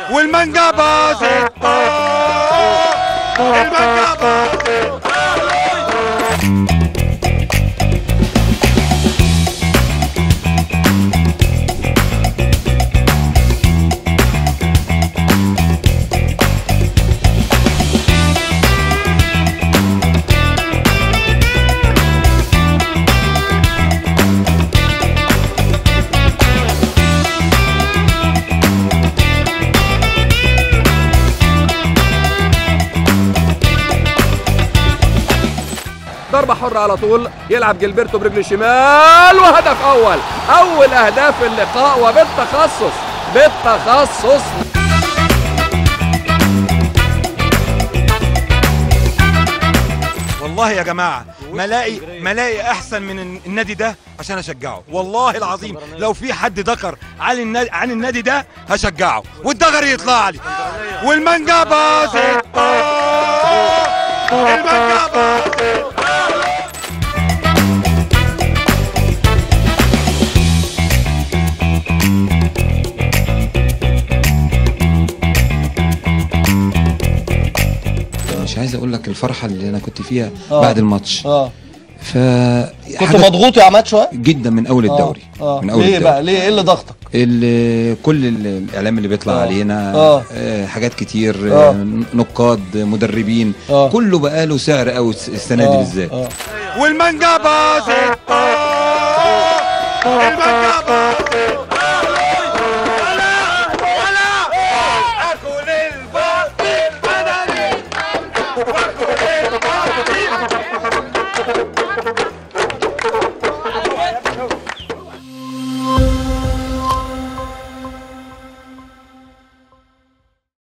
والمانجا باظت آه، المانجا باظت ضربة حرة على طول يلعب جilberto برجله الشمال وهدف أول أول أهداف اللقاء وبالتخصص بالتخصص والله يا جماعه ملاقي ملاقي احسن من النادي ده عشان اشجعه والله العظيم لو في حد ذكر عن النادي عن النادي ده هشجعه والدغر يطلع لي والمانجا باظت آه، المانجا باظت مش عايز اقول لك الفرحه اللي انا كنت فيها آه. بعد الماتش اه ف كنت حاجة مضغوط يا عماد شويه جدا من اول الدوري اه من اول ليه الدوري. بقى ليه ايه اللي ضغطك ال- كل ال- الاعلام اللي بيطلع آه. علينا آه. آه، حاجات كتير آه. آه، نقاد مدربين آه. كله بقى له سعر قوي السنه دي آه، بالذات آه. والمانجا باظت آه، المانجا باظت